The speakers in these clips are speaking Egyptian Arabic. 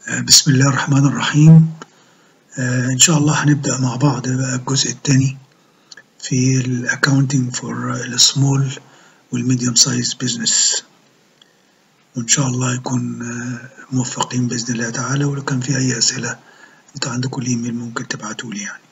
بسم الله الرحمن الرحيم آه، إن شاء الله هنبدأ مع بعض بقى الجزء الثاني في ال Accounting for ال Small وال Medium Size Business وإن شاء الله يكون آه، موفقين بإذن الله تعالى ولو كان في أي أسئلة أنتوا عندكم الإيميل ممكن تبعتوا لي يعني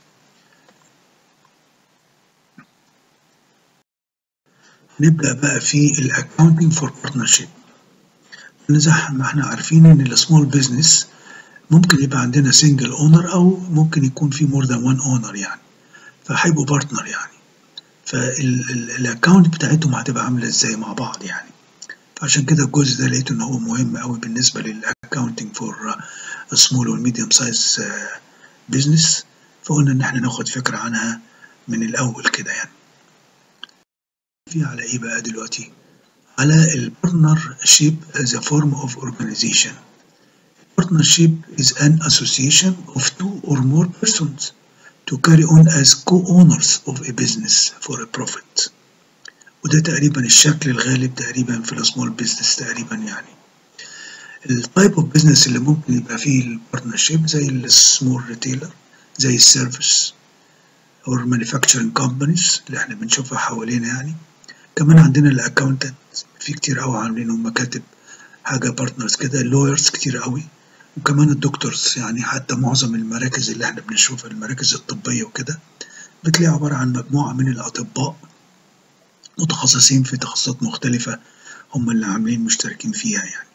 نبدأ بقى في ال Accounting for Partnership زي ما احنا عارفين ان السمول بزنس ممكن يبقى عندنا سنجل اونر او ممكن يكون في مور ذان وان اونر يعني فهيبقوا بارتنر يعني فالاكونت بتاعتهم هتبقى عامله ازاي مع بعض يعني فعشان كده الجزء ده لقيته ان هو مهم قوي بالنسبه للاكونتنج فور سمول والميديوم سايز بزنس فقلنا ان احنا ناخد فكره عنها من الاول كده يعني في على ايه بقى دلوقتي على ال partnership as a form of organization. Partnership is an association of two or more persons to carry on as co-owners of a business for a profit. وده تقريبا الشكل الغالب تقريبا في السمول بزنس تقريبا يعني. التايب اوف بزنس اللي ممكن يبقى فيه البارتنرشيب زي السمول ريتيلر زي السيرفيس اور مانيفاكتشرنج كومبانيز اللي احنا بنشوفها حوالينا يعني كمان عندنا الاكونتنت في كتير قوي عاملين مكاتب حاجه بارتنرز كده اللويرز كتير قوي وكمان الدكتورز يعني حتى معظم المراكز اللي احنا بنشوفها المراكز الطبيه وكده بتلاقي عباره عن مجموعه من الاطباء متخصصين في تخصصات مختلفه هم اللي عاملين مشتركين فيها يعني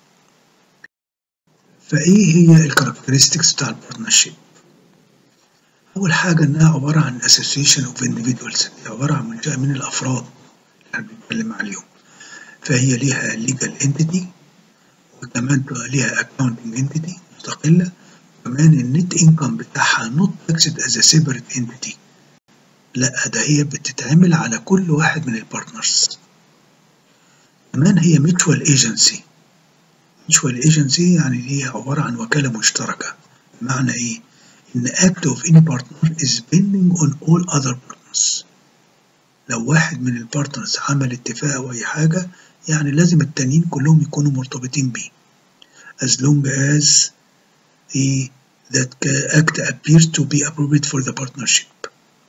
فايه هي الكاركترستكس بتاع البارتنرشيب اول حاجه انها عباره عن اسوسيشن اوف individuals عباره عن منشاه من الافراد اللي بنتكلم عليهم فهي ليها legal entity وكمان ليها accounting entity مستقلة وكمان النت انكم بتاعها not taxed as a separate entity لا ده هي بتتعمل على كل واحد من البارتنرز كمان هي mutual agency mutual agency يعني هي عبارة عن وكالة مشتركة بمعنى ايه؟ ان act of any partner is binding on all other partners لو واحد من البارتنرز عمل اتفاق او اي حاجه يعني لازم التانيين كلهم يكونوا مرتبطين بيه as long as the, that act appears to be appropriate for the partnership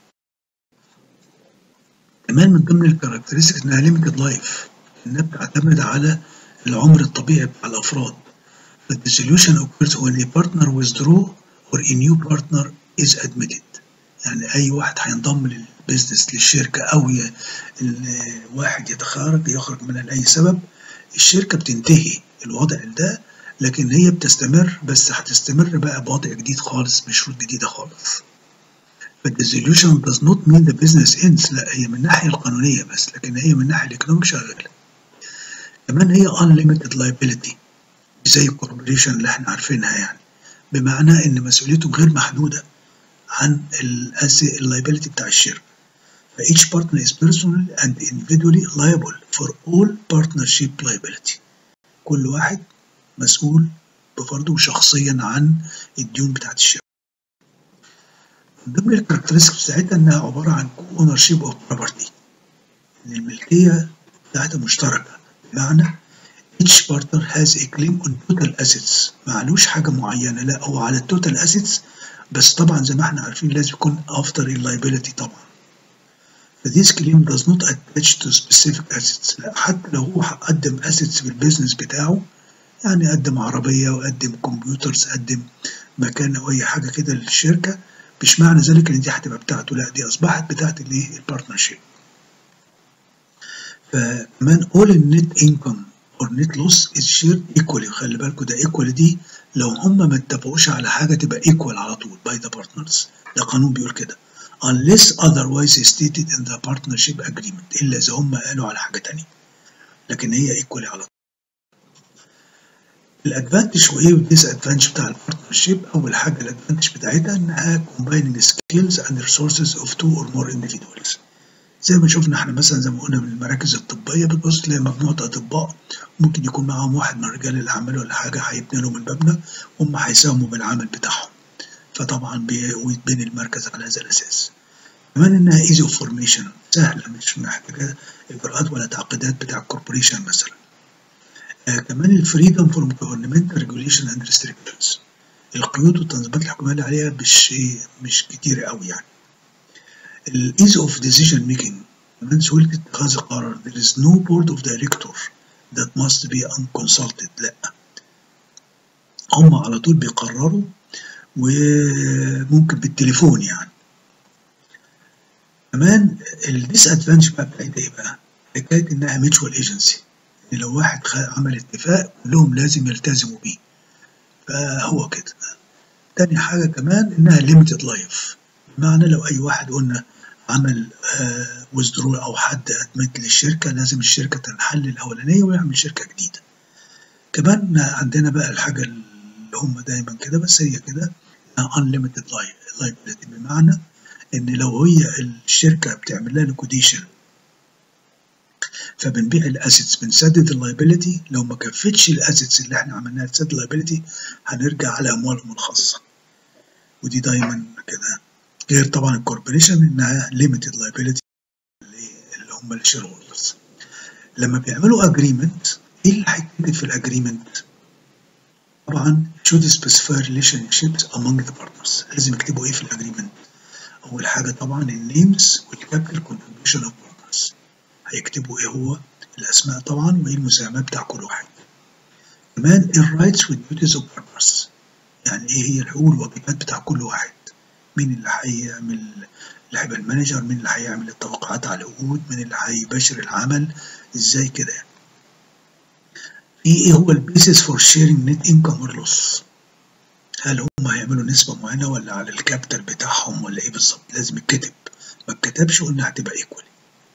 كمان من ضمن الكاركترستكس انها limited life انها بتعتمد على العمر الطبيعي بتاع الافراد the dissolution occurs when a partner withdraw or a new partner is admitted يعني اي واحد هينضم للبيزنس للشركه او الواحد يتخرج يخرج منها لاي سبب الشركه بتنتهي الوضع ده لكن هي بتستمر بس هتستمر بقى بوضع جديد خالص بشروط جديده خالص فالديزوليوشن does not mean the business ends لا هي من الناحيه القانونيه بس لكن هي من الناحيه الايكونوميك شغاله كمان هي unlimited liability زي الكوربوريشن اللي احنا عارفينها يعني بمعنى ان مسؤوليتهم غير محدوده عن اللايبيلتي بتاع الشركة. فeach partner is personally and individually liable for all partnership liability. كل واحد مسؤول بفرده شخصيا عن الديون بتاعت الشركة. من ضمن الكاركترستكس بتاعتها انها عبارة عن ownership of property. ان الملكية بتاعتها مشتركة بمعنى each partner has a claim on total assets معلوش حاجة معينة لا هو على التوتال assets بس طبعا زي ما احنا عارفين لازم يكون after liability طبعا فthis claim does not attach to specific assets لا حتى لو هو قدم assets في البيزنس بتاعه يعني قدم عربية وقدم كمبيوترز قدم مكان أو أي حاجة كده للشركة مش معنى ذلك إن دي هتبقى بتاعته لا دي أصبحت بتاعت الإيه البارتنرشيب فكمان all النت income or net loss is shared equally خلي بالكوا ده equally دي لو هم ما اتفقوش على حاجة تبقى equal على طول by the partners ده قانون بيقول كده unless otherwise stated in the partnership agreement إلا إذا هم قالوا على حاجة تانية لكن هي equally على طول الادفانتج وايه والديس ادفانتج بتاع البارتنرشيب اول حاجه الادفانتج بتاعتها انها combining skills and resources of two or more individuals زي ما شفنا احنا مثلا زي ما قلنا من المراكز الطبيه بتبص تلاقي مجموعه اطباء ممكن يكون معاهم واحد من رجال الاعمال ولا حاجه هيبني لهم المبنى هم هيساهموا بالعمل بتاعهم فطبعا بيتبني المركز على هذا الاساس كمان انها ايزي اوف فورميشن سهله مش محتاجه اجراءات ولا تعقيدات بتاع الكوربوريشن مثلا آه كمان الفريدم فروم governmental ريجوليشن اند restrictions القيود والتنظيمات الحكوميه اللي عليها مش مش كتيره قوي يعني الايز اوف ديسيجن ميكينج كمان سهوله اتخاذ القرار there is no board of director that must be unconsulted لا هم على طول بيقرروا وممكن بالتليفون يعني كمان الديس ادفانتج بقى بتاعتها ايه بقى؟ حكايه انها ميتشوال ايجنسي ان لو واحد عمل اتفاق كلهم لازم يلتزموا بيه فهو كده تاني حاجه كمان انها ليميتد لايف بمعنى لو اي واحد قلنا عمل ويزدرو او حد ادمت للشركه لازم الشركه تنحل الاولانيه ويعمل شركه جديده كمان عندنا بقى الحاجه اللي هم دايما كده بس هي كده unlimited liability بمعنى ان لو هي الشركه بتعمل لها ليكوديشن فبنبيع الاسيتس بنسدد اللايبيلتي لو ما كفتش الاسيتس اللي احنا عملناها تسدد اللايبيلتي هنرجع على اموالهم الخاصه ودي دايما كده غير طبعا الكوربوريشن انها ليميتد لايبيلتي اللي هم الشير هولدرز لما بيعملوا اجريمنت ايه اللي هيتكتب في الاجريمنت؟ طبعا should specify relationships among the partners لازم يكتبوا ايه في الاجريمنت؟ اول حاجه طبعا النيمز والكابيتال كونتريبيوشن اوف بارتنرز هيكتبوا ايه هو الاسماء طبعا وايه المساهمات بتاع كل واحد كمان الرايتس والديوتيز اوف بارتنرز يعني ايه هي الحقوق والواجبات بتاع كل واحد مين اللي هيعمل اللي هيبقى المانجر مين اللي هيعمل التوقعات على العقود مين اللي هيباشر العمل ازاي كده يعني في ايه هو البيسس فور شيرنج نت انكم اور لوس هل هم هيعملوا نسبة معينة ولا على الكابيتال بتاعهم ولا ايه بالظبط لازم يتكتب ما اتكتبش قلنا هتبقى ايكوال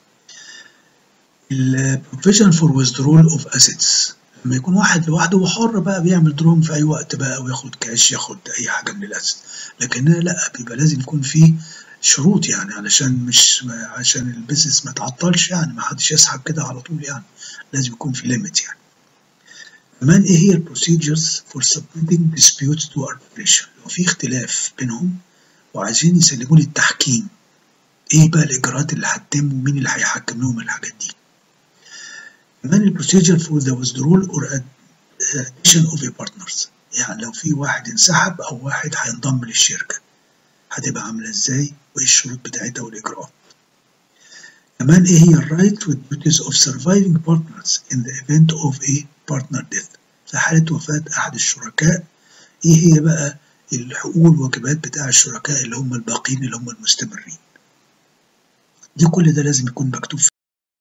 البروفيشن فور withdrawal اوف اسيتس لما يكون واحد لوحده وحر بقى بيعمل دروم في اي وقت بقى وياخد كاش ياخد اي حاجه من الاسيتس لكن لا بيبقى لازم يكون في شروط يعني علشان مش عشان البيزنس ما تعطلش يعني ما حدش يسحب كده على طول يعني لازم يكون في ليميت يعني كمان ايه هي البروسيجرز فور submitting disputes to arbitration لو في اختلاف بينهم وعايزين يسلموا لي التحكيم ايه بقى الاجراءات اللي هتتم ومين اللي هيحكم لهم الحاجات دي كمان البروسيجر فور ذا withdrawal or addition of a partners يعني لو في واحد انسحب او واحد هينضم للشركه هتبقى عامله ازاي وايه الشروط بتاعتها والاجراءات كمان ايه هي الرايت والديوتيز اوف surviving partners in the event of a partner death في حالة وفاة أحد الشركاء إيه هي بقى الحقوق والواجبات بتاع الشركاء اللي هم الباقيين اللي هم المستمرين دي كل ده لازم يكون مكتوب فيه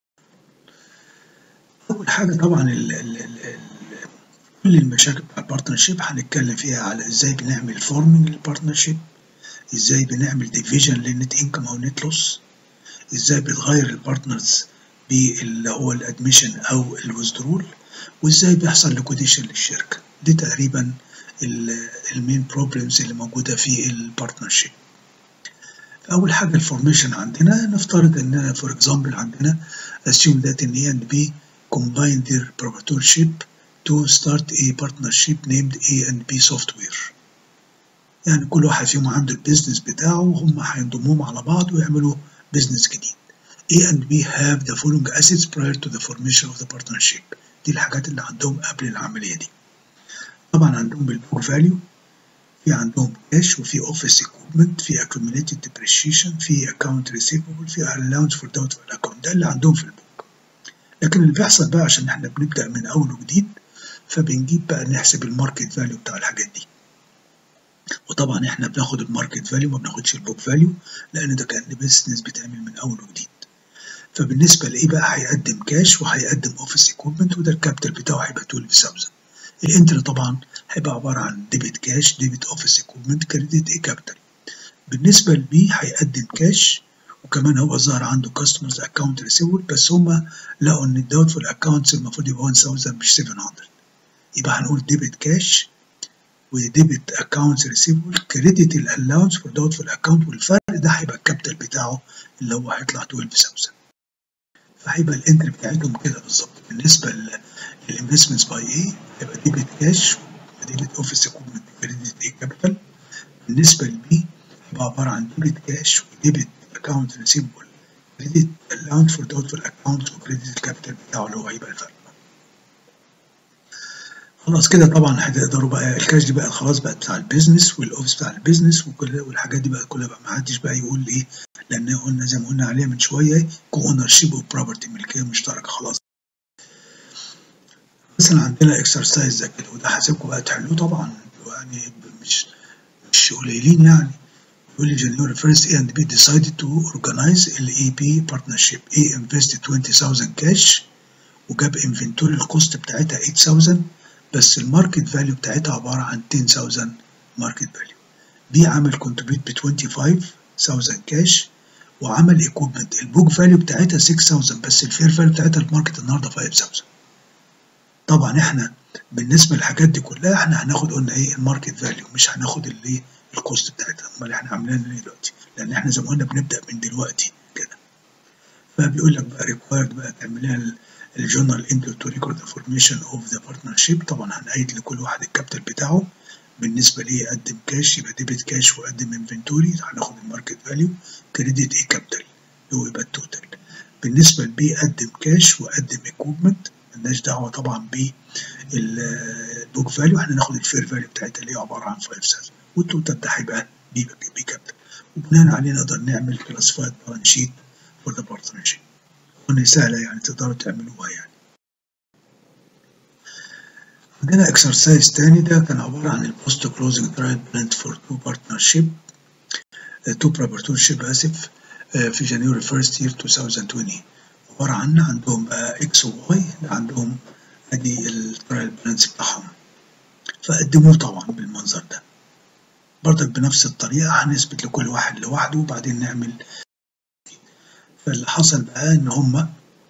أول حاجة طبعا ال ال ال كل المشاكل بتاع البارتنرشيب هنتكلم فيها على ازاي بنعمل فورمنج للبارتنرشيب ازاي بنعمل ديفيجن للنت انكم او نت لوس ازاي بتغير البارتنرز باللي هو الادميشن او الويزدرول وازاي بيحصل ليكوديشن للشركه دي تقريبا المين بروبلمز اللي موجوده في البارتنرشيب اول حاجه الفورميشن عندنا نفترض ان فور اكزامبل عندنا assume that in A and B combine their proprietorship to start a partnership named A and B software يعني كل واحد فيهم عنده البيزنس بتاعه وهم هينضموهم على بعض ويعملوا بيزنس جديد A and B have the following assets prior to the formation of the partnership دي الحاجات اللي عندهم قبل العملية دي طبعا عندهم البوك فاليو في عندهم كاش وفي اوفيس equipment في accumulated depreciation في account receivable في allowance for doubtful account ده اللي عندهم في البوك لكن اللي بيحصل بقى عشان احنا بنبدأ من أول وجديد فبنجيب بقى نحسب الماركت فاليو بتاع الحاجات دي وطبعا احنا بناخد الماركت فاليو ما بناخدش البوك فاليو لان ده كان بيزنس بيتعمل من اول وجديد فبالنسبه لايه بقى هيقدم كاش وهيقدم اوفيس ايكويبمنت وده الكابيتال بتاعه هيبقى 12000 الانتر طبعا هيبقى عباره عن ديبت كاش ديبت اوفيس ايكويبمنت كريدت اي كابيتال بالنسبه لبي هيقدم كاش وكمان هو ظهر عنده كاستمرز اكونت ريسيفبل بس هم لقوا ان الداوتفول اكونتس المفروض يبقى 1000 مش 700 يبقى هنقول ديبت كاش وديبت اكونتس ريسيفبل كريدت الالاونس فور دوتفول اكونت والفرق ده هيبقى الكابيتال بتاعه اللي هو هيطلع 12000 فهيبقى الانتري بتاعتهم كده بالظبط بالنسبه للانفستمنتس باي ايه هيبقى ديبت كاش وديبت اوفيس اكويبمنت كريدت ايه كابيتال بالنسبه لبي هيبقى عباره عن ديبت كاش وديبت اكونت ريسيفبل كريدت الاونس فور دوتفول اكونت وكريدت الكابيتال بتاعه اللي هو هيبقى الفرق خلاص كده طبعا هتقدروا بقى الكاش دي بقى خلاص بقت بتاع البيزنس والاوفيس بتاع البيزنس وكل والحاجات دي بقى كلها بقى ما حدش بقى يقول ايه لان قلنا زي ما قلنا عليها من شويه كو اونر شيب وبروبرتي ملكيه مشتركه خلاص مثلا عندنا اكسرسايز زي كده وده هسيبكم بقى تحلوه طبعا يعني مش مش قليلين يعني يقول لي January 1st A and B decided to organize ال AP partnership A invested 20,000 cash وجاب انفنتوري الكوست بتاعتها 8000 بس الماركت فاليو بتاعتها عبارة عن 10000 ماركت فاليو بي عمل كونتريبيوت ب 25000 كاش وعمل ايكوبمنت البوك فاليو بتاعتها 6000 بس الفير فاليو بتاعتها الماركت النهارده 5000 طبعا احنا بالنسبه للحاجات دي كلها احنا هناخد قلنا ايه الماركت فاليو مش هناخد الايه الكوست بتاعتها امال احنا عاملين ايه دلوقتي لان احنا زي ما قلنا بنبدا من دلوقتي كده فبيقول لك بقى ريكوايرد بقى تعمل لها الجورنال انتر تو ريكورد فورميشن اوف ذا بارتنرشيب طبعا هنقيد لكل واحد الكابيتال بتاعه بالنسبه ليه يقدم كاش يبقى ديبت كاش وقدم انفنتوري هناخد الماركت فاليو كريدت ايه كابيتال هو يبقى التوتال بالنسبه لبي قدم كاش وقدم ايكوبمنت ملناش دعوه طبعا بالبوك فاليو احنا ناخد الفير فاليو بتاعتها اللي هي عباره عن 5000 والتوتال ده هيبقى بي بي كابيتال وبناء عليه نقدر نعمل كلاسيفايد بالانس شيت فور ذا بارتنرشيب وإن سهلة يعني تقدروا تعملوها يعني عندنا اكسرسايز تاني ده كان عبارة عن البوست كلوزنج ترايل بلانت فور تو بارتنرشيب تو بروبرتورشيب آسف في جانيوري فيرست يير 2020 عبارة عن عندهم بقى اكس وواي عندهم ادي الترايل بلانس بتاعهم فقدموه طبعا بالمنظر ده برضك بنفس الطريقة هنثبت لكل واحد لوحده وبعدين نعمل فاللي حصل بقى ان هم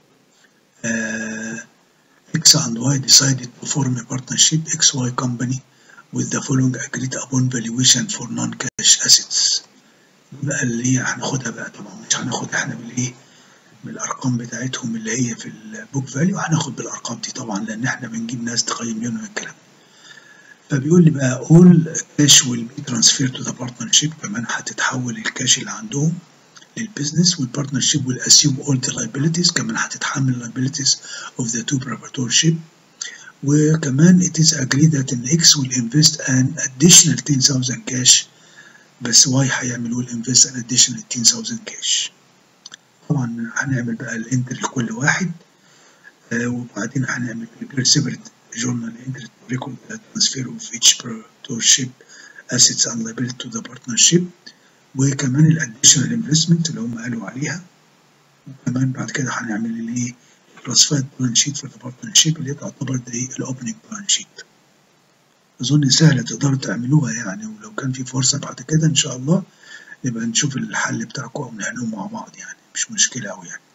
X and Y decided to form a partnership XY company with the following agreed upon valuation for non-cash assets بقى اللي هي هناخدها بقى طبعا مش هناخد احنا بالايه بالارقام بتاعتهم اللي هي في البوك فاليو هناخد بالارقام دي طبعا لان احنا بنجيب ناس تقيم لنا الكلام فبيقول لي بقى all cash will be transferred to the partnership كمان هتتحول الكاش اللي عندهم للبزنس والبارتنرشيب will assume all the liabilities كمان هتتحمل liabilities of the two proprietorship وكمان it is agreed that an X will invest an additional 10,000 cash بس Y هيعملوا invest an additional 10,000 cash طبعا هنعمل بقى الانتر لكل واحد آه وبعدين هنعمل prepare separate journal entry to record the transfer of each proprietorship assets and liability to the partnership وكمان الاديشنال انفستمنت اللي هم قالوا عليها وكمان بعد كده هنعمل الايه كلاسيفايد بلان شيت في البارتنرشيب اللي تعتبر دي الاوبننج بلان شيت اظن سهله تقدروا تعملوها يعني ولو كان في فرصه بعد كده ان شاء الله نبقى نشوف الحل بتاعكم او نحلوه مع بعض يعني مش مشكله قوي يعني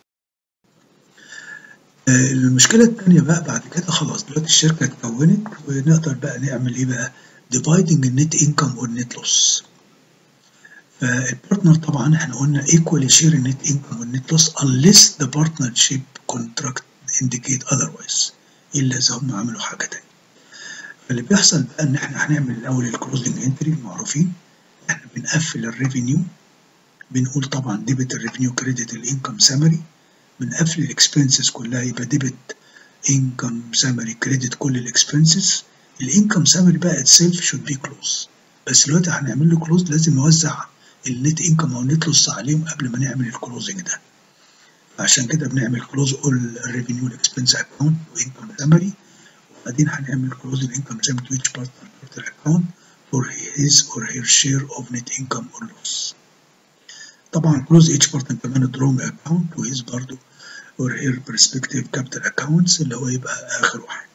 آه المشكله الثانيه بقى بعد كده خلاص دلوقتي الشركه اتكونت ونقدر بقى نعمل ايه بقى dividing النت income والنت لوس فالبارتنر طبعا احنا قلنا equally share النت income والنت loss unless the partnership contract indicate otherwise الا اذا هم عملوا حاجه تانية فاللي بيحصل بقى ان احنا هنعمل الاول الكلوزنج انتري المعروفين احنا بنقفل الريفينيو بنقول طبعا ديبت الريفينيو كريدت الانكم سامري بنقفل الاكسبنسز كلها يبقى ديبت انكم سامري كريدت كل الاكسبنسز الانكم سامري بقى اتسيلف شود بي كلوز بس دلوقتي هنعمل له كلوز لازم نوزع النت انكم او النت لوس عليهم قبل ما نعمل الكلوزنج ده عشان كده بنعمل كلوز اول ريفينيو الاكسبنس اكونت وانكم سامري وبعدين هنعمل كلوز الانكم سامري تو each partner account for his or her share of net income or loss طبعا كلوز each partner كمان دروم اكونت وهيز برضو or her respective capital accounts اللي هو يبقى اخر واحد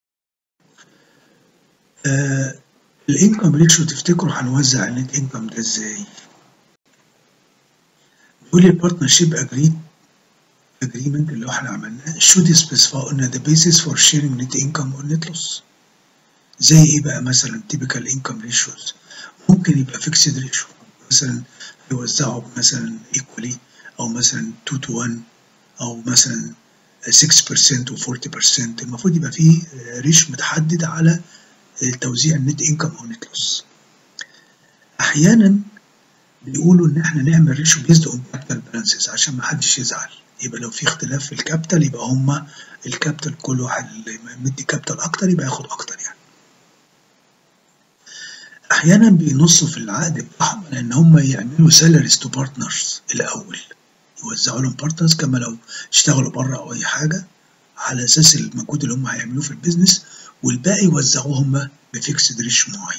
آه الانكم ريشيو تفتكروا هنوزع النت انكم ده ازاي؟ بيقول البارتنرشيب اجريد اجريمنت اللي احنا عملناه should specify قلنا the basis for sharing net income or net loss زي ايه بقى مثلا typical income ratios ممكن يبقى fixed ratio مثلا يوزعوا مثلا equally او مثلا 2 to 1 او مثلا 6% و 40% المفروض يبقى فيه ريش متحدد على توزيع النت انكم او نت لوس احيانا بيقولوا ان احنا نعمل ريشيو بيزد اون كابيتال بالانسز عشان ما حدش يزعل يبقى لو في اختلاف في الكابيتال يبقى هما الكابيتال كل واحد اللي مدي كابيتال اكتر يبقى ياخد اكتر يعني احيانا بينصوا في العقد بتاعهم ان هم يعملوا سالاريز تو بارتنرز الاول يوزعوا لهم بارتنرز كما لو اشتغلوا بره او اي حاجه على اساس المجهود اللي هم هيعملوه في البيزنس والباقي يوزعوه هم بفيكسد ريش معين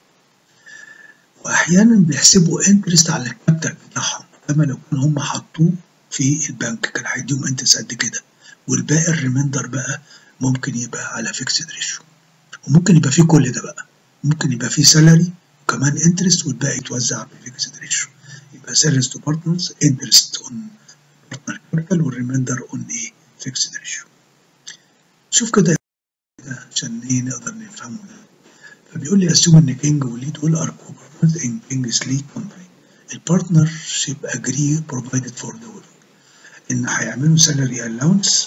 واحيانا بيحسبوا انترست على الكابيتال بتاعهم كما لو كانوا هم حطوه في البنك كان هيديهم انترست قد كده والباقي الريمايندر بقى ممكن يبقى على فيكسد ريشيو وممكن يبقى فيه كل ده بقى ممكن يبقى فيه سالاري وكمان انترست والباقي يتوزع بفيكسد ريشيو يبقى سالاريز تو بارتنرز انترست اون بارتنر كابيتال والريمايندر اون ايه فيكسد ريشيو شوف كده عشان ايه نقدر نفهمه ده فبيقول لي assume ان كينج وليد all are co-partners in King's lead company البارتنرشيب agree provided for the following ان هيعملوا salary allowance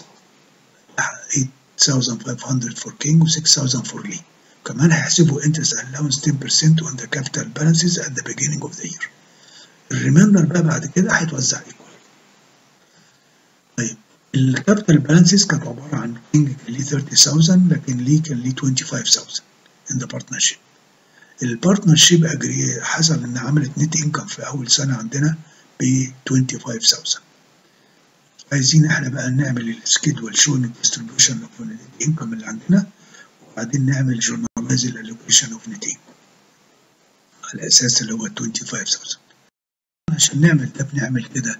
8500 for King و 6000 for Lee كمان هيحسبوا interest allowance 10% on the capital balances at the beginning of the year الريمايندر بقى بعد كده هيتوزع ايكوال طيب الكابيتال بالانسز كانت عباره عن كينج كان ليه 30000 لكن ليه كان ليه 25000 in the partnership البارتنرشيب اجري حصل ان عملت نت انكم في اول سنه عندنا ب 25000 عايزين احنا بقى نعمل السكيدول شو الديستريبيوشن اوف النت انكم اللي عندنا وبعدين نعمل جورناليز الالوكيشن اوف نت انكم على الاساس اللي هو 25000 عشان نعمل ده بنعمل كده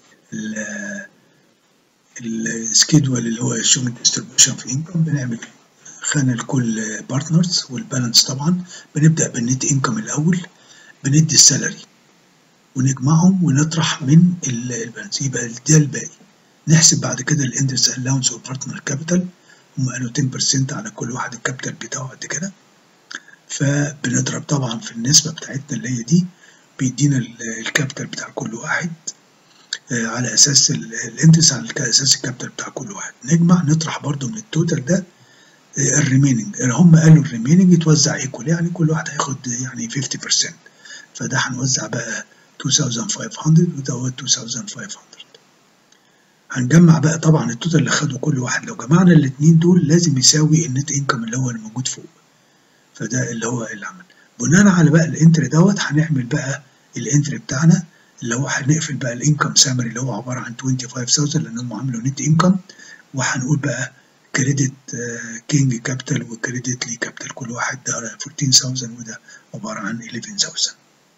السكيدول اللي هو شو الديستريبيوشن في انكم بنعمل خانة لكل بارتنرز والبالانس طبعا بنبدأ بالنت انكم الأول بندي السالري ونجمعهم ونطرح من البالانس يبقى ده الباقي نحسب بعد كده الاندرس الاونس والبارتنر كابيتال هم قالوا 10% على كل واحد الكابيتال بتاعه قد كده فبنضرب طبعا في النسبة بتاعتنا اللي هي دي بيدينا الكابيتال بتاع كل واحد على اساس الانترس على اساس الكابيتال بتاع كل واحد نجمع نطرح برضو من التوتال ده الريميننج هم قالوا الريميننج يتوزع ايكوال يعني كل واحد هياخد يعني 50% فده هنوزع بقى 2500 وده 2500 هنجمع بقى طبعا التوتال اللي خده كل واحد لو جمعنا الاثنين دول لازم يساوي النت انكم اللي هو الموجود فوق فده اللي هو اللي عمل بناء على بقى الانتري دوت هنعمل بقى الانتري بتاعنا اللي هو هنقفل بقى الانكم سامري اللي هو عباره عن 25000 لانهم عملوا نت انكم وهنقول بقى كريدت كينج كابيتال وكريدت لي كابيتال كل واحد ده 14000 وده عباره عن 11000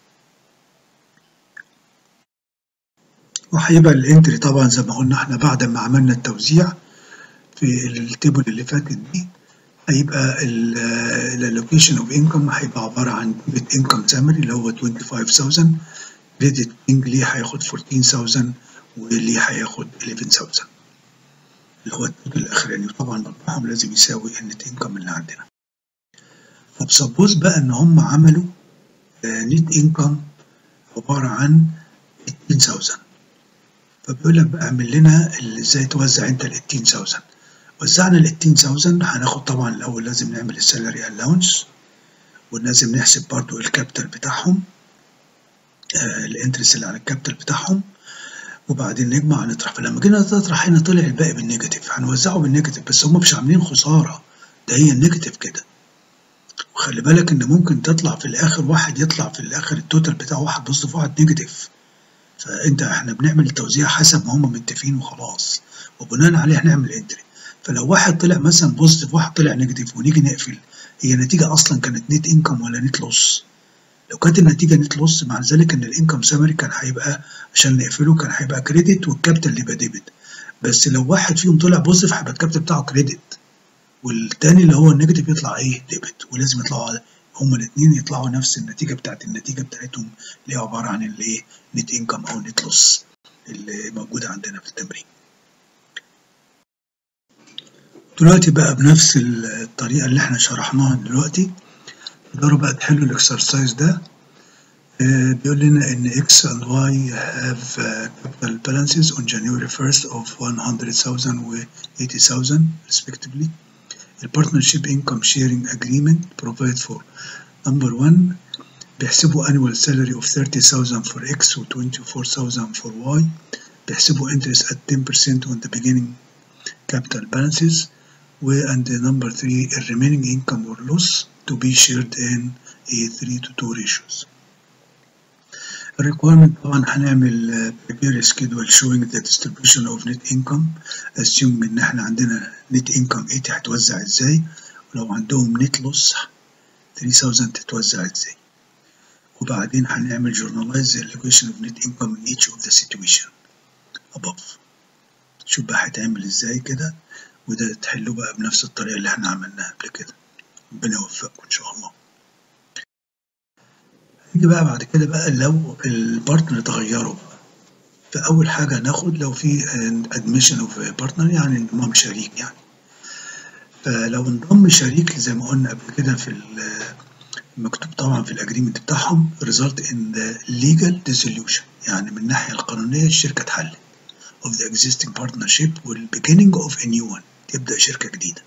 وهيبقى الانتري طبعا زي ما قلنا احنا بعد ما عملنا التوزيع في التيبل اللي فاتت دي هيبقى الالوكيشن اوف انكم هيبقى عباره عن ديبت انكم سامري اللي هو 25000 كريدت كينج ليه هياخد 14000 وليه هياخد 11000 اللي هو التوتال الاخراني وطبعا مجموعهم لازم يساوي النت انكم اللي عندنا طب سبوز بقى ان هم عملوا نت انكم عباره عن 18000 فبيقول لك بقى اعمل لنا ازاي توزع انت ال 18000 وزعنا ال 18000 هناخد طبعا الاول لازم نعمل السالري الاونس ولازم نحسب برضو الكابيتال بتاعهم آه الانترست اللي على الكابيتال بتاعهم وبعدين نجمع نطرح فلما جينا نطرح هنا طلع الباقي بالنيجاتيف هنوزعه بالنيجاتيف بس هم مش عاملين خساره ده هي النيجاتيف كده وخلي بالك ان ممكن تطلع في الاخر واحد يطلع في الاخر التوتال بتاعه واحد بوزيتيف واحد نيجاتيف فانت احنا بنعمل التوزيع حسب ما هم متفقين وخلاص وبناء عليه هنعمل انتري فلو واحد طلع مثلا بوزيتيف واحد طلع نيجاتيف ونيجي نقفل هي النتيجه اصلا كانت نت انكم ولا نت لوس لو كانت النتيجه نت لوس مع ذلك ان الانكم سامري كان هيبقى عشان نقفله كان هيبقى كريدت والكابيتال اللي يبقى ديبت بس لو واحد فيهم طلع بوزيتيف هيبقى الكابيتال بتاعه كريدت والتاني اللي هو النيجاتيف يطلع ايه ديبت ولازم يطلعوا هما الاثنين يطلعوا نفس النتيجه بتاعت النتيجه بتاعتهم اللي هي عباره عن الايه نت انكم او نت لوس اللي موجوده عندنا في التمرين دلوقتي بقى بنفس الطريقه اللي احنا شرحناها دلوقتي تقدروا بقى تحلوا الاكسرسايز ده آه بيقول لنا ان x and y have uh, capital balances on January 1st of 100,000 و 80,000 respectively. The partnership income sharing agreement provide for number one بيحسبوا annual salary of 30,000 for x و 24,000 for y بيحسبوا interest at 10% on the beginning capital balances و and the number 3 the remaining income or loss to be shared in a 3 to 2 ratios requirement طبعا هنعمل prepare a schedule showing the distribution of net income assuming ان احنا عندنا net income 80 هتوزع ازاي ولو عندهم net loss 3000 تتوزع ازاي وبعدين هنعمل journalize the allocation of net income in each of the situation above شوف بقى هيتعمل ازاي كده وده تحلوه بقى بنفس الطريقة اللي احنا عملناها قبل كده ربنا يوفقكم ان شاء الله نيجي بقى بعد كده بقى لو البارتنر اتغيروا فأول حاجة ناخد لو في admission of partner يعني انضمام شريك يعني فلو انضم شريك زي ما قلنا قبل كده في مكتوب طبعا في الاجريمنت بتاعهم result in the legal dissolution يعني من الناحية القانونية الشركة اتحلت of the existing partnership وال beginning of a new one تبدأ شركة جديدة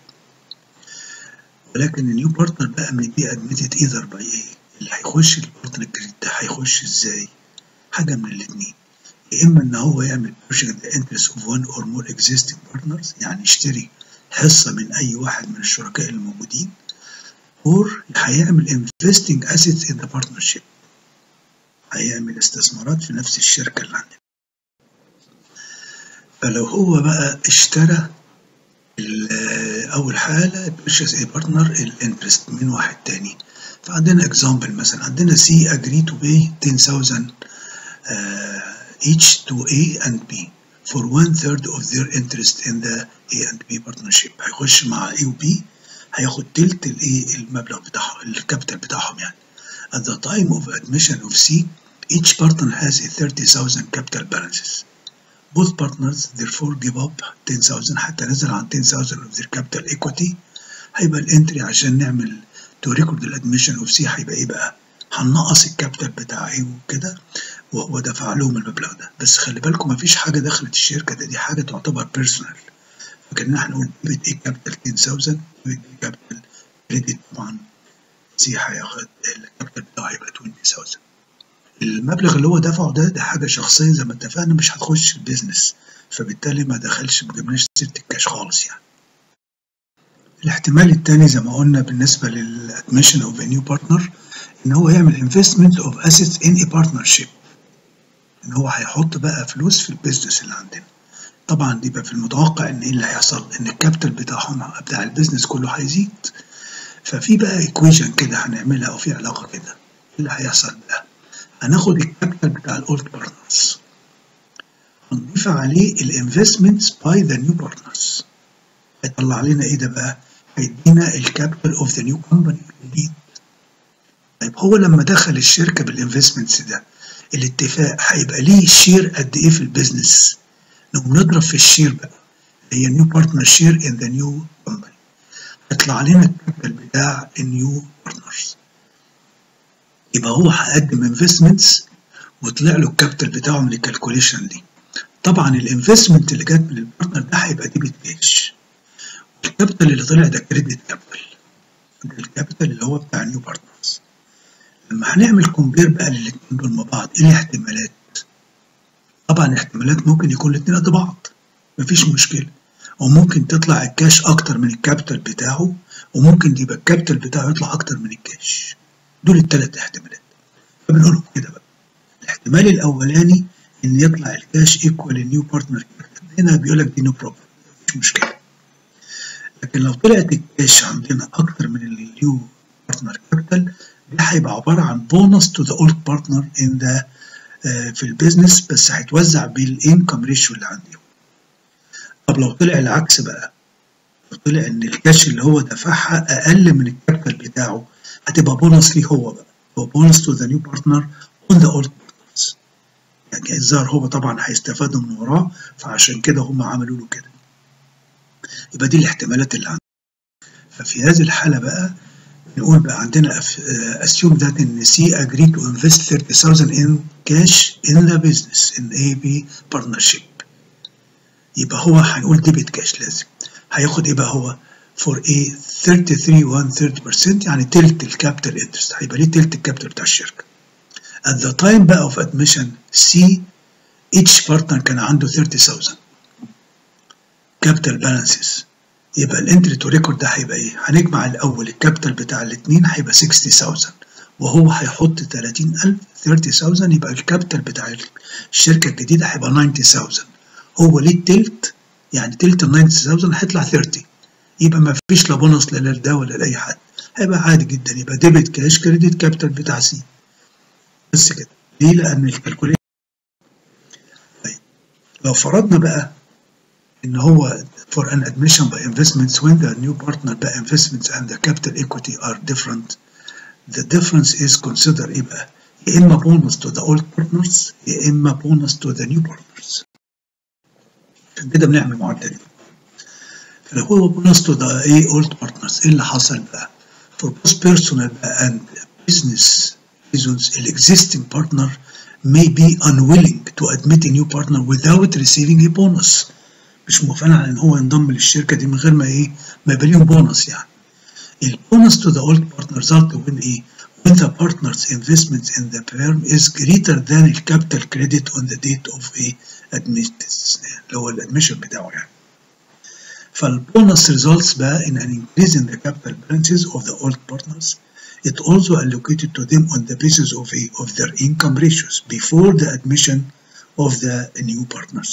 ولكن النيو بارتنر بقى من دي admitted either by ايه اللي هيخش البارتنر الجديد ده هيخش ازاي حاجة من الاتنين يا إما إن هو يعمل purchase the interest of one or more existing partners يعني يشتري حصة من أي واحد من الشركاء الموجودين or هيعمل investing assets in the partnership هيعمل استثمارات في نفس الشركة اللي عندنا فلو هو بقى اشترى أول حالة purchase a partner الانترست من واحد تاني فعندنا example مثلا عندنا C agree to pay 10,000 uh, each to A and B for one third of their interest in the A and B partnership هيخش مع A و B هياخد تلت الايه المبلغ بتاعهم الكابيتال بتاعهم يعني at the time of admission of C each partner has a 30,000 capital balances both partners therefore give up 10,000 حتى نزل عن 10,000 of their capital equity هيبقى الانتري عشان نعمل تو ريكورد الادميشن اوف سي هيبقى ايه بقى؟ هننقص الكابيتال بتاع ايه وكده وهو دفع لهم المبلغ ده بس خلي بالكم مفيش حاجه دخلت الشركه ده دي حاجه تعتبر بيرسونال فكان احنا نقول ديبت ايه كابيتال 10000 ديبت ايه كابيتال كريدت طبعا سي هياخد الكابيتال بتاعه هيبقى 20000 المبلغ اللي هو دفعه ده ده حاجه شخصيه زي ما اتفقنا مش هتخش البيزنس فبالتالي ما دخلش ما جبناش سيره الكاش خالص يعني الاحتمال الثاني زي ما قلنا بالنسبة للادميشن اوف نيو بارتنر ان هو يعمل انفستمنت اوف اسيتس ان اي بارتنرشيب ان هو هيحط بقى فلوس في البيزنس اللي عندنا طبعا يبقى في المتوقع ان ايه اللي هيحصل ان الكابيتال بتاعهم بتاع البيزنس كله هيزيد ففي بقى ايكويشن كده هنعملها او في علاقه كده ايه اللي هيحصل بقى هناخد الكابيتال بتاع الاولد بارتنرز هنضيف عليه الانفستمنتس باي ذا نيو بارتنرز هيطلع لنا ايه ده بقى هيدينا الكابيتال اوف ذا نيو كومباني الجديد طيب هو لما دخل الشركه بالانفستمنتس ده الاتفاق هيبقى ليه شير قد ايه في البيزنس نقوم نضرب في الشير بقى هي نيو بارتنر شير ان ذا نيو كومباني هيطلع لنا الكابيتال بتاع النيو بارتنرز يبقى هو هيقدم انفستمنتس وطلع له الكابيتال بتاعه من الكالكوليشن دي طبعا الانفستمنت اللي جت من البارتنر ده هيبقى ديبت كاش الكابيتال اللي طلع ده كريدت كابيتال ده الكابيتال اللي هو بتاع نيو بارتنرز لما هنعمل كومبير بقى للاتنين دول مع بعض ايه الاحتمالات؟ طبعا الاحتمالات ممكن يكون الاتنين قد بعض مفيش مشكلة وممكن تطلع الكاش اكتر من الكابيتال بتاعه وممكن يبقى الكابيتال بتاعه يطلع اكتر من الكاش دول الثلاث احتمالات فبنقولهم كده بقى الاحتمال الاولاني ان يطلع الكاش ايكوال النيو بارتنر هنا بيقول لك دي نو بروبلم مفيش مشكله لكن لو طلعت الكاش عندنا اكتر من النيو بارتنر كابيتال ده هيبقى عباره عن بونص تو ذا اولد بارتنر ان ذا في البيزنس بس هيتوزع بالانكم ريشيو اللي عندي طب لو طلع العكس بقى لو طلع ان الكاش اللي هو دفعها اقل من الكابيتال بتاعه هتبقى بونص ليه هو بقى هو بونص تو ذا نيو بارتنر اون ذا اولد بارتنرز يعني الظاهر هو طبعا هيستفادوا من وراه فعشان كده هم عملوا له كده يبقى دي الاحتمالات اللي عندنا ففي هذه الحالة بقى نقول بقى عندنا assume that ان C agreed to invest 30,000 in cash in the business in AB partnership يبقى هو هنقول ديبت كاش لازم هياخد ايه بقى هو for a 33 1 30% يعني تلت الكابيتال انترست هيبقى ليه تلت الكابيتال بتاع الشركه at the time بقى of admission C each partner كان عنده 30000 capital balances يبقى الانتري تو ريكورد ده هيبقى ايه؟ هنجمع الاول الكابيتال بتاع الاثنين هيبقى 60000 وهو هيحط 30000 30000 يبقى الكابيتال بتاع الشركه الجديده هيبقى 90000 هو ليه التلت يعني تلت ال 90000 هيطلع 30 يبقى ما فيش لا بونص لا لده ولا لاي حد هيبقى عادي جدا يبقى ديبت كاش كريدت كابيتال بتاع سي بس كده ليه؟ لان الكالكوليشن طيب لو فرضنا بقى ان هو for an admission by investments when the new partner by investments and the capital equity are different the difference is consider ايه بقى يا اما bonus to the old partners يا اما bonus to the new partners عشان كده بنعمل معادله دي فلو هو bonus to the ايه old partners ايه اللي حصل بقى for both personal بقى and business reasons the existing partner may be unwilling to admit a new partner without receiving a bonus مش موافقين على ان هو ينضم للشركه دي من غير ما ايه ما يبقى ليهم بونص يعني البونص to the old partner result when ايه when the partner's investment in the firm is greater than the capital credit on the date of a admittance اللي هو الادميشن بتاعه يعني فالبونص results بقى in an increase in the capital balances of the old partners it also allocated to them on the basis of a of their income ratios before the admission of the new partners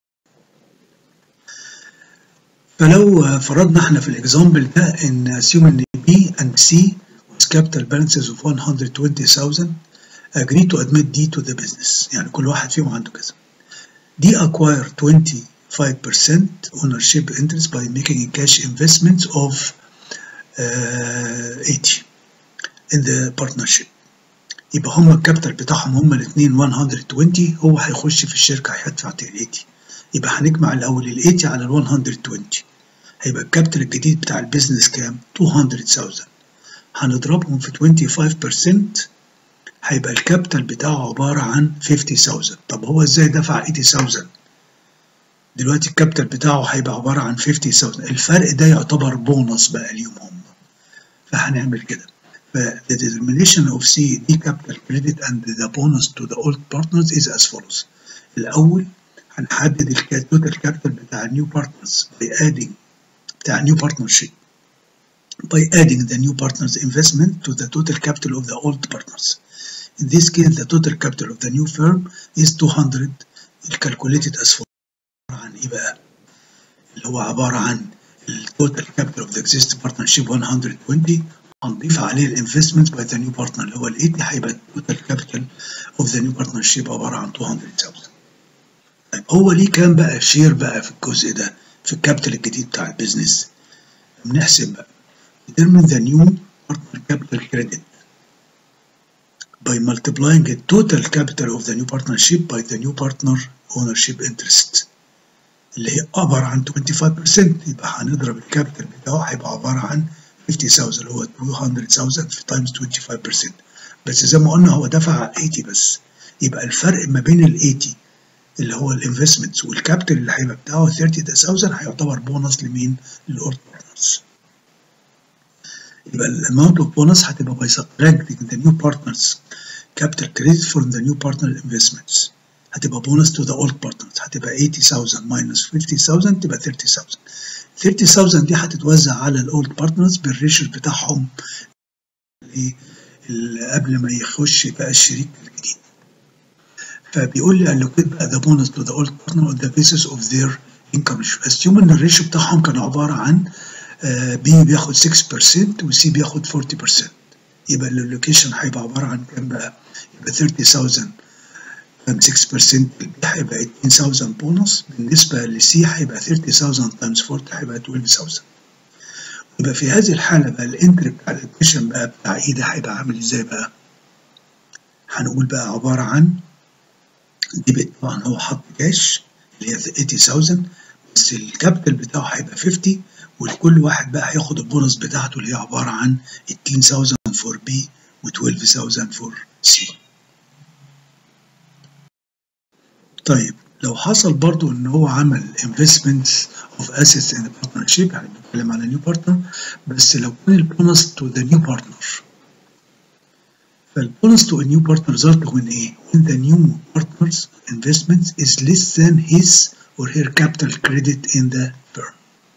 فلو فرضنا احنا في الاكزامبل ده ان assume ان B and C with capital balances of 120,000 agree to admit D to the business يعني كل واحد فيهم عنده كذا D acquire 25% ownership interest by making cash investments of uh, 80 in the partnership يبقى هم الكابيتال بتاعهم هم الاثنين 120 هو هيخش في الشركه هيدفع 80 يبقى هنجمع الاول ال 80 على ال 120 هيبقى الكابيتال الجديد بتاع البيزنس كام 200000 هنضربهم في 25% هيبقى الكابيتال بتاعه عبارة عن 50000 طب هو ازاي دفع 80000 دلوقتي الكابيتال بتاعه هيبقى عبارة عن 50000 الفرق ده يعتبر بونص بقى ليهم هم فهنعمل كده ف the determination of C D capital credit and the bonus to the old partners is as follows الأول هنحدد التوتال كابيتال بتاع النيو بارتنرز by adding بتاع new partnership by adding the new partner's investment to the total capital of the old partners. In this case, the total capital of the new firm is 200 calculated as follows. عن ايه بقى؟ اللي هو عبارة عن التوتال capital of the existing partnership 120 هنضيف عليه الانفستمنت by the new partner اللي هو ال 80 هيبقى التوتال capital of the new partnership عبارة عن 200,000. طيب هو ليه كام بقى شير بقى في الجزء ده؟ في الكابيتال الجديد بتاع البيزنس بنحسب بقى determine the new partner capital credit by multiplying the total capital of the new partnership by the new partner ownership interest اللي هي عبارة عن 25% يبقى هنضرب الكابيتال بتاعه هيبقى عبارة عن 50000 اللي هو 200000 في تايمز 25% بس زي ما قلنا هو دفع 80 بس يبقى الفرق ما بين ال 80 اللي هو الانفستمنتس والكابيتال اللي هيبقى بتاعه 30000 هيعتبر بونص لمين؟ للاورد بارتنرز. يبقى الاماونت اوف بونص هتبقى by subtracting the new partners capital credit from the new partner investments. هتبقى بونص to the old partners هتبقى 80000 minus 50000 تبقى 30000. 30000 دي هتتوزع على الاولد بارتنرز بالريشيو بتاعهم اللي قبل ما يخش بقى الشريك الجديد. فبيقول لي allocate بقى the bonus to the old partner on the basis of their income ratio. assume ان الريشيو بتاعهم كان عبارة عن بي بياخد 6% وسي بياخد 40% يبقى اللوكيشن هيبقى عبارة عن كام بقى؟ يبقى 30000 تايم 6% هيبقى 18000 بونص بالنسبة لسي هيبقى 30000 تايمز 40 هيبقى 12000 يبقى في هذه الحالة بقى الانتري بتاع الادميشن بقى بتاع ايه ده هيبقى عامل ازاي بقى؟ هنقول بقى عبارة عن ديبت طبعا هو حط كاش اللي هي 80000 بس الكابيتال بتاعه هيبقى 50 ولكل واحد بقى هياخد البونص بتاعته اللي هي عبارة عن 18000 فور بي و 12000 فور سي طيب لو حصل برضو ان هو عمل investments of assets in a partnership يعني بنتكلم على new partner بس لو كان البونص to the new partner فالبونus to a new partner result when ايه؟ when the new partner's investment is less than his or her capital credit in the firm.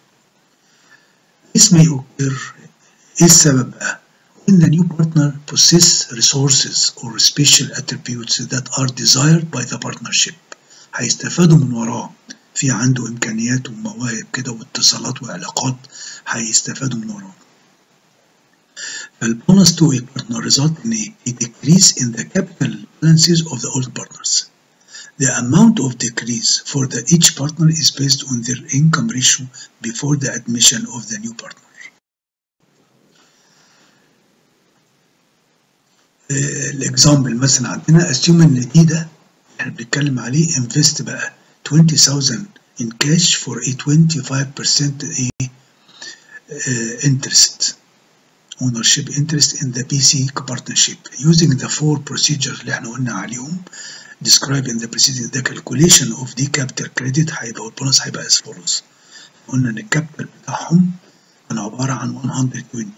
This may occur ايه السبب بقى؟ when the new partner possess resources or special attributes that are desired by the partnership هيستفادوا من وراه في عنده امكانيات ومواهب كده واتصالات وعلاقات هيستفادوا من وراه البونus to a partner result in a, a decrease in the capital balances of the old partners. The amount of decrease for the each partner is based on their income ratio before the admission of the new partner. الاكزامبل مثلا عندنا assume ان دي ده احنا بنتكلم عليه invest بقى 20000 in cash for a 25% a, uh, interest ownership interest in the BC partnership using the four procedures اللي احنا قلنا عليهم described in the preceding the calculation of the capital credit هيبقى البونص هيبقى as follows قلنا ان الكابيتال بتاعهم كان عبارة عن 120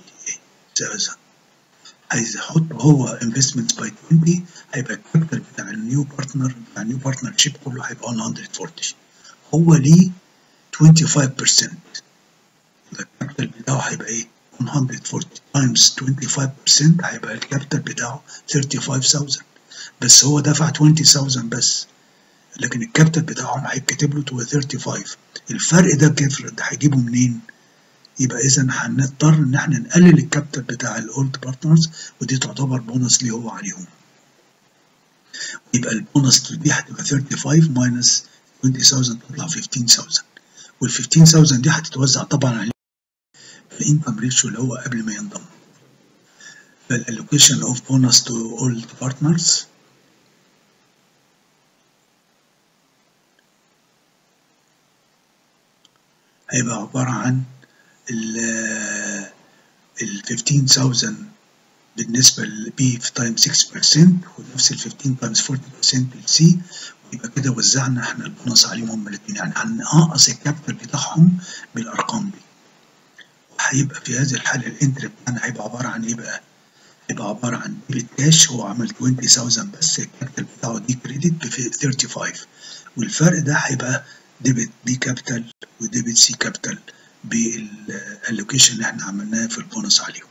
هيحط هو investments by 20 هيبقى الكابيتال بتاع النيو بارتنر بتاع النيو بارتنر كله هيبقى 140 هو ليه 25% الكابيتال بتاعه هيبقى ايه 140 times 25% هيبقى الكابيتال بتاعه 35000 بس هو دفع 20000 بس لكن الكابيتال بتاعهم هيتكتب له to 35 الفرق ده كتر ده هيجيبه منين؟ يبقى اذا هنضطر ان احنا نقلل الكابيتال بتاع الاولد بارتنرز ودي تعتبر بونص ليه هو عليهم يبقى البونص دي هتبقى 35 ماينس 20000 تطلع 15000 وال 15000 دي هتتوزع طبعا على الانكم ريشيو اللي هو قبل ما ينضم فالالوكيشن اوف بونص تو اولد بارتنرز هيبقى عبارة عن ال ال 15000 بالنسبة للبي في تايم 6% ونفس ال 15 تايمز 40% للسي ويبقى كده وزعنا احنا البونص عليهم هما الاثنين يعني هنقص الكابيتال بتاعهم بالارقام دي وهيبقى في هذه الحالة الانتري بتاعنا هيبقى عبارة عن ايه بقى؟ هيبقى عبارة عن ديبت كاش هو عمل 20000 بس الكابيتال بتاعه دي كريدت ب 35 والفرق ده هيبقى ديبت بي كابيتال وديبت سي كابيتال بالالوكيشن اللي احنا عملناه في البونص عليهم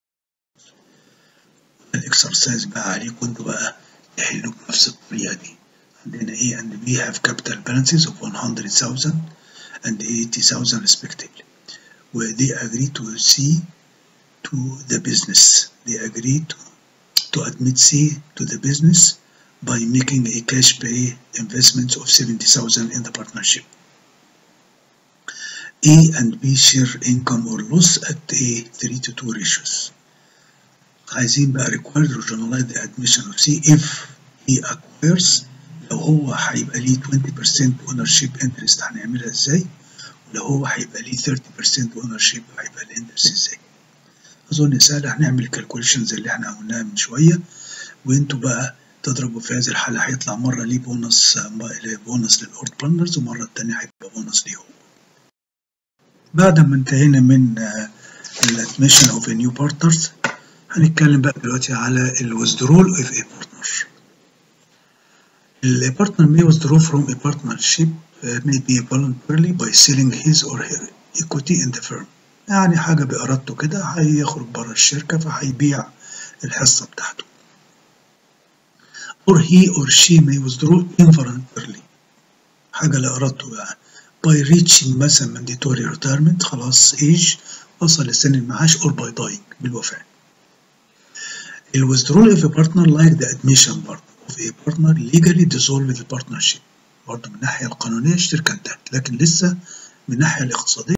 الاكسرسايز بقى عليكم انتوا بقى تحلوا بنفس الطريقه دي عندنا A and B have capital balances of 100,000 and 80,000 respectively where they agree to see to the business they agree to, to admit C to the business by making a cash pay investment of 70,000 in the partnership A and B share income or loss at a 3 to 2 ratios. عايزين بقى required regionalize the admission of C if he acquires لو هو هيبقى ليه 20% ownership interest هنعملها ازاي؟ ولو هو هيبقى ليه 30% ownership هيبقى الانترست ازاي؟ أظن سهلة هنعمل الكالكوليشنز اللي احنا عملناها من شوية وانتوا بقى تضربوا في هذه الحالة هيطلع مرة ليه بونص بونص للأورد بارتنرز ومرة التانية هيبقى بونص ليهم. بعد ما انتهينا من الادميشن اوف نيو بارتنرز هنتكلم بقى دلوقتي على الويزدرول اوف a partner. A partner may withdraw from a partnership uh, may be voluntarily by selling his or her equity in the firm. يعني حاجة بإرادته كده هيخرج بره الشركة فهيبيع الحصة بتاعته. Or he or she may withdraw involuntarily. حاجة لإرادته بقى. by reaching مثلا mandatory retirement خلاص age وصل لسن المعاش or by dying بالوفاة. ال withdrawal of a partner like the admission part of a partner legally dissolve the partnership. برضه من الناحية القانونية الشركة انتهت لكن لسه من الناحية الاقتصادية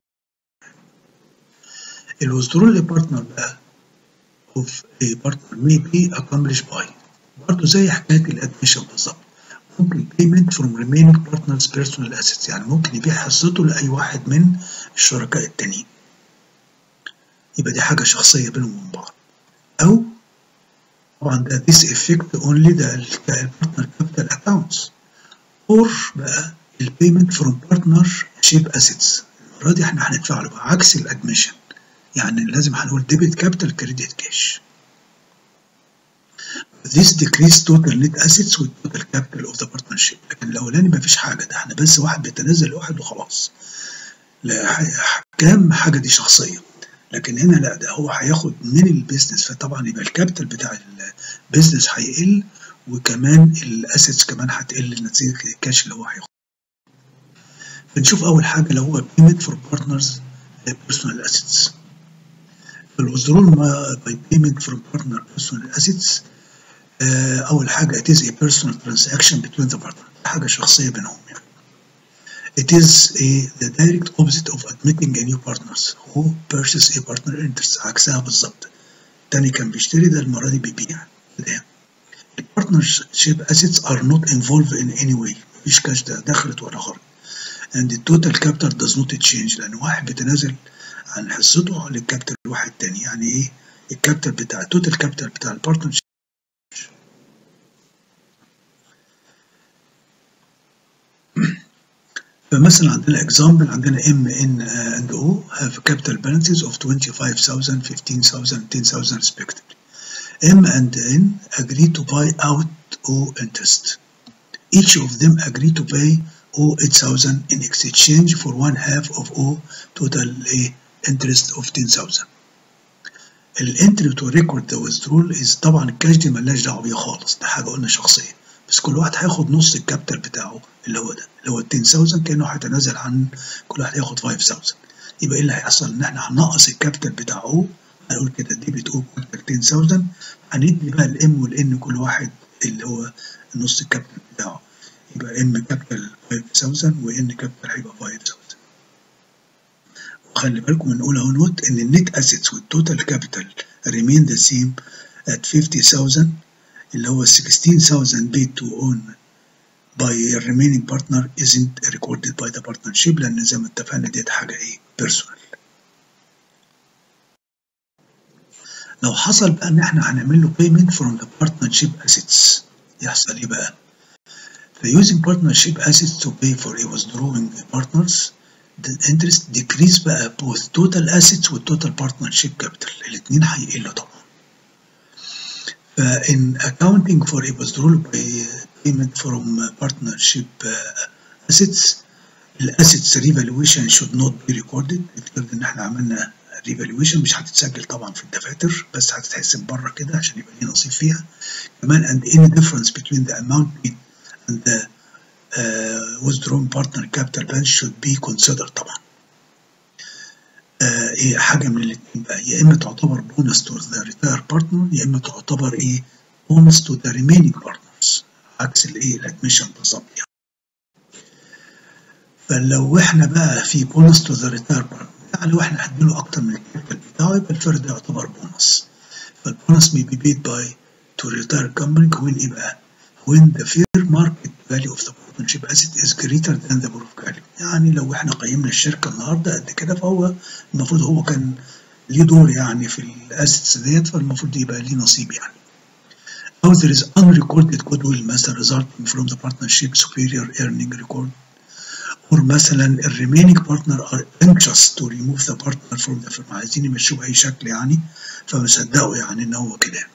ال withdrawal of a partner بقى of a partner may be accomplished by برضه زي حكاية الادميشن بالظبط. ممكن payment from remaining partners personal assets يعني ممكن يبيع حصته لأي واحد من الشركاء التانيين يبقى دي حاجة شخصية بينهم وبين بعض أو طبعا ده this effect only the partner capital accounts or بقى ال payment from partnership assets المرة دي احنا هندفع له بقى عكس الادميشن يعني لازم هنقول debit capital credit cash This decrease total net assets with total capital of the partnership لكن الأولاني ما فيش حاجة ده احنا بس واحد بيتنازل لواحد وخلاص كام حاجة دي شخصية لكن هنا لا ده هو هياخد من البيزنس فطبعا يبقى الكابيتال بتاع البيزنس هيقل وكمان الاسيتس كمان هتقل نتيجه الكاش اللي هو هياخده. بنشوف اول حاجه اللي هو payment for partners personal assets. الوزرول باي payment from partner personal assets اول حاجه it is a personal transaction between the partners حاجه شخصيه بينهم يعني. It is a, the direct opposite of admitting a new partners who purchase a partner interest عكسها بالظبط. التاني كان بيشتري ده المرة دي بيبيع. كده partnership assets are not involved in any way. مفيش كاش ده دخلت ولا خرج. And the total capital does not change لأن واحد بيتنازل عن حصته للكابيتال واحد تاني يعني إيه؟ الكابيتال بتاع التوتال كابيتال بتاع البارتنرشيب فمثلا عندنا example عندنا M N and O have capital balances of 25,000 15,000 10,000 respectively M and N agree to buy out O interest each of them agree to pay O 8,000 in exchange for one half of O total interest of 10,000 الانتري تو ريكورد ذا withdrawal is طبعا الكاش دي ملناش دعوه بيه خالص ده حاجه قلنا شخصيه بس كل واحد هياخد نص الكابيتال بتاعه اللي هو ده اللي هو 10000 كانه هيتنازل عن كل واحد هياخد 5000 يبقى ايه اللي هيحصل ان احنا هننقص الكابيتال بتاعه هنقول كده ديبت او 10000 هندي بقى الام والان كل واحد اللي هو نص الكابيتال بتاعه يبقى ام كابيتال 5000 وان كابيتال هيبقى 5000 وخلي بالكم بنقول اهو نوت ان النت اسيتس والتوتال كابيتال remain the same at 50000 اللي هو 16,000 paid to own by a remaining partner isn't recorded by the partnership لأن زي ما اتفقنا ديت حاجة إيه personal. لو حصل بقى إن إحنا هنعمل له payment from the partnership assets يحصل إيه بقى؟ ف using partnership assets to pay for a withdrawing partners the interest decrease بقى both total assets و total partnership capital الاتنين هيقلوا طبعا. in accounting for a withdrawal by payment from partnership assets الاسيتس revaluation should not be recorded افترض ان احنا عملنا revaluation مش هتتسجل طبعا في الدفاتر بس هتتحسب بره كده عشان يبقى ليه نصيب فيها كمان and any difference between the amount paid and the uh, withdrawn partner capital balance should be considered طبعا آه ايه حاجه من الاثنين بقى يا اما تعتبر بونس تو ذا ريتاير بارتنر يا اما تعتبر ايه بونس تو ذا ريمينينج بارتنرز عكس الايه الادميشن بالظبط يعني فلو احنا بقى في بونس تو ذا ريتاير بارتنر يعني لو احنا هنديله اكتر من الكابيتال بتاعه يبقى الفرق ده يعتبر بونس فالبونس may be paid by to retire company when ايه بقى when the fair market value of the partnership asset is greater than the book value يعني لو احنا قيمنا الشركه النهارده قد كده فهو المفروض هو كان ليه دور يعني في الاسيتس ديت فالمفروض يبقى ليه نصيب يعني أو there is unrecorded goodwill مثلا resulting from the partnership superior earning record or مثلا ال remaining partner are anxious to remove the partner from the firm عايزين يمشوه بأي شكل يعني فمصدقوا يعني إن هو كده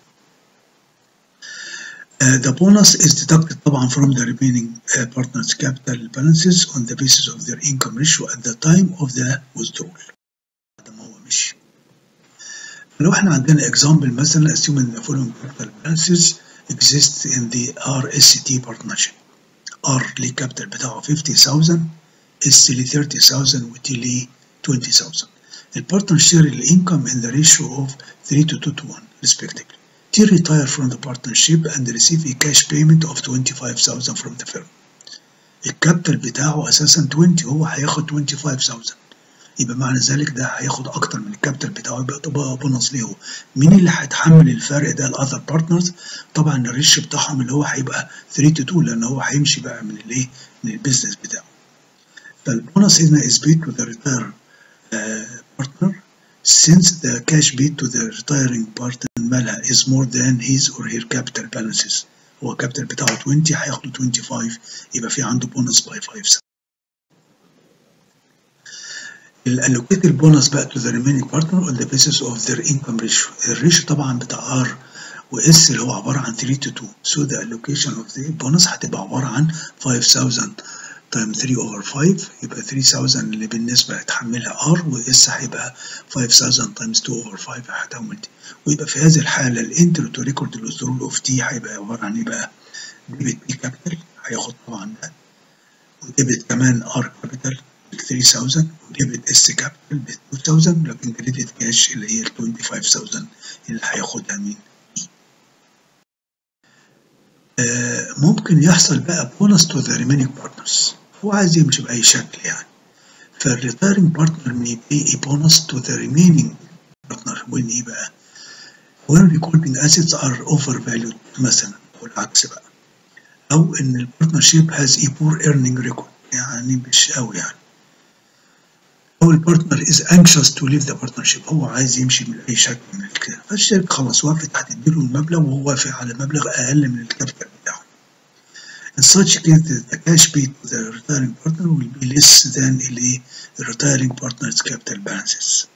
Uh, the bonus is deducted طبعا from the remaining uh, partners capital balances on the basis of their income ratio at the time of the withdrawal. بعد ما هو مشي. لو احنا عندنا example مثلا assuming the following capital balances exist in the RSCT partnership. R ليه capital بتاعه 50,000 S ليه 30,000 و T ليه 20,000. البارتنر share الانكم in the ratio of 3 to 2 to 1 respectively. T retire from the partnership and receive a cash payment of 25,000 from the firm. الكابيتال بتاعه اساسا 20 هو هياخد 25,000 يبقى معنى ذلك ده هياخد اكتر من الكابيتال بتاعه يبقى تبقى بونص ليه هو مين اللي هيتحمل الفرق ده الاذر بارتنرز طبعا الريش بتاعهم اللي هو هيبقى 3 to 2 لان هو هيمشي بقى من الايه من البيزنس بتاعه فالبونص هنا is paid to the retire uh, partner since the cash paid to the retiring partner مالها is more than his or her capital balances هو الكابيتال بتاعه 20 هياخده 25 يبقى في عنده بونص باي 5 الالوكيتد بونص بقى to the remaining partner on the basis of their income ratio الريشيو طبعا بتاع R واس اللي هو عباره عن 3 to 2 so the allocation of the bonus هتبقى عباره عن 5000 تايم 3 اوفر 5 يبقى 3000 اللي بالنسبه هتحملها ار واس هيبقى 5000 تايمز 2 اوفر 5 هتعمل دي ويبقى في هذه الحاله الانتر تو ريكورد الوزدرول اوف تي هيبقى عباره عن ايه بقى؟ ديبت بي كابيتال هياخد طبعا ده وديبت كمان ار كابيتال ب 3000 وديبت اس كابيتال ب 2000 لكن كريدت كاش اللي هي ال 25000 اللي هياخدها مين؟ آه ممكن يحصل بقى بونص تو ذا ريمينينج بارتنرز هو عايز يمشي بأي شكل يعني فالريتايرنج بارتنر may pay a bonus to the remaining partner when ايه بقى when recording assets are overvalued مثلا والعكس بقى او ان البارتنرشيب has a poor earning record يعني مش قوي يعني او البارتنر is anxious to leave the partnership هو عايز يمشي من اي شكل من كده فالشركه خلاص وافقت هتديله المبلغ وهو وافق على مبلغ اقل من الكابيتال بتاعه In such case, the cash paid to the retiring partner will be less than the retiring partner's capital balances.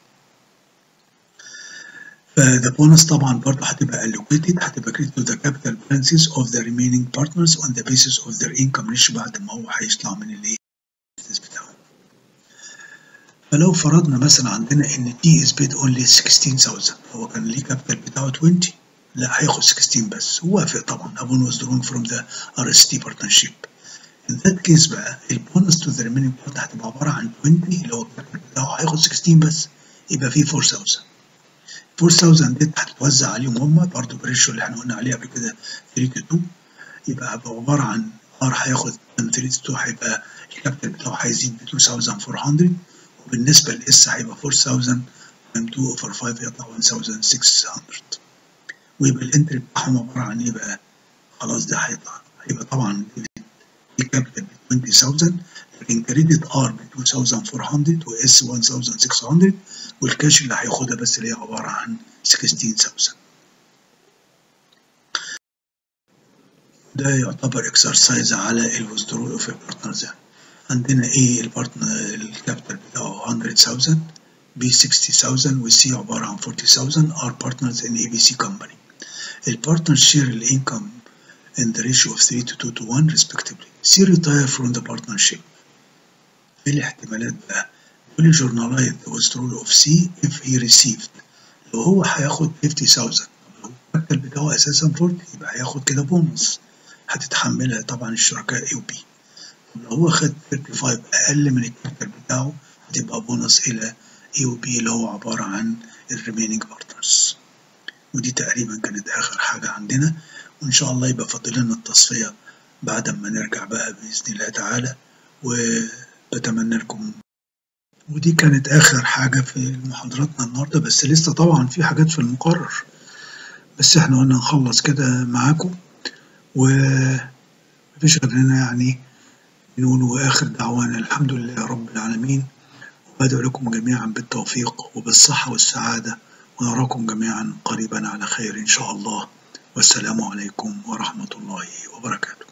فده بونص طبعا برضه هتبقى allocated هتبقى credited to the capital balances of the remaining partners on the basis of their income ratio بعد ما هو هيطلع من الايه بتاعه. فلو فرضنا مثلا عندنا ان T is paid only 16000 هو كان ليه كابيتال بتاعه 20 لا هياخد 16 بس هو وافق طبعا upon withdrawing from the RST partnership in that case بقى البونس to the remaining part هتبقى عبارة عن 20 اللي هو الكابيتال بتاعه هياخد 16 بس يبقى فيه 4000 4000 ديت هتتوزع عليهم هم برضه بالريشيو اللي احنا قلنا عليه قبل كده 3 to 2 يبقى عبارة عن R هياخد 3 to 2 هيبقى الكابيتال بتاعه هيزيد ب 2400 وبالنسبة لإس هيبقى 4000 تايم 2 اوفر 5 يطلع 1600 ويبقى الانتري بتاعهم عبارة عن ايه بقى؟ خلاص ده هيطلع هيبقى طبعا دي كابيتال ب 20000 لكن كريدت ار ب 2400 واس 1600 والكاش اللي هياخدها بس اللي هي عبارة عن 16000 ده يعتبر اكسرسايز على الويزدرول اوف البارتنرز يعني عندنا ايه البارتنر الكابيتال بتاعه 100000 B 60000 والسي عبارة عن 40000 are partners in ABC company. البارتنر share الانكم in the ratio of 3 to 2 to 1 respectively. C retire from the partnership. في الاحتمالات بقى will journalize the withdrawal of C if he received. لو هو هياخد 50000 لو الكابيتال بتاعه اساسا 40 يبقى هياخد كده بونص هتتحملها طبعا الشركاء A و B. لو هو خد 35 اقل من الكابيتال بتاعه هتبقى بونص الى A و B اللي هو عبارة عن الريمينينج بارتنرز ودي تقريبا كانت آخر حاجة عندنا وإن شاء الله يبقى فاضل لنا التصفية بعد ما نرجع بقى بإذن الله تعالى وبتمنى لكم ودي كانت آخر حاجة في محاضراتنا النهاردة بس لسه طبعا في حاجات في المقرر بس احنا قلنا نخلص كده معاكم ومفيش غيرنا يعني نقول وآخر دعوانا الحمد لله رب العالمين وأدعو لكم جميعا بالتوفيق وبالصحة والسعادة ونراكم جميعا قريبا على خير إن شاء الله والسلام عليكم ورحمة الله وبركاته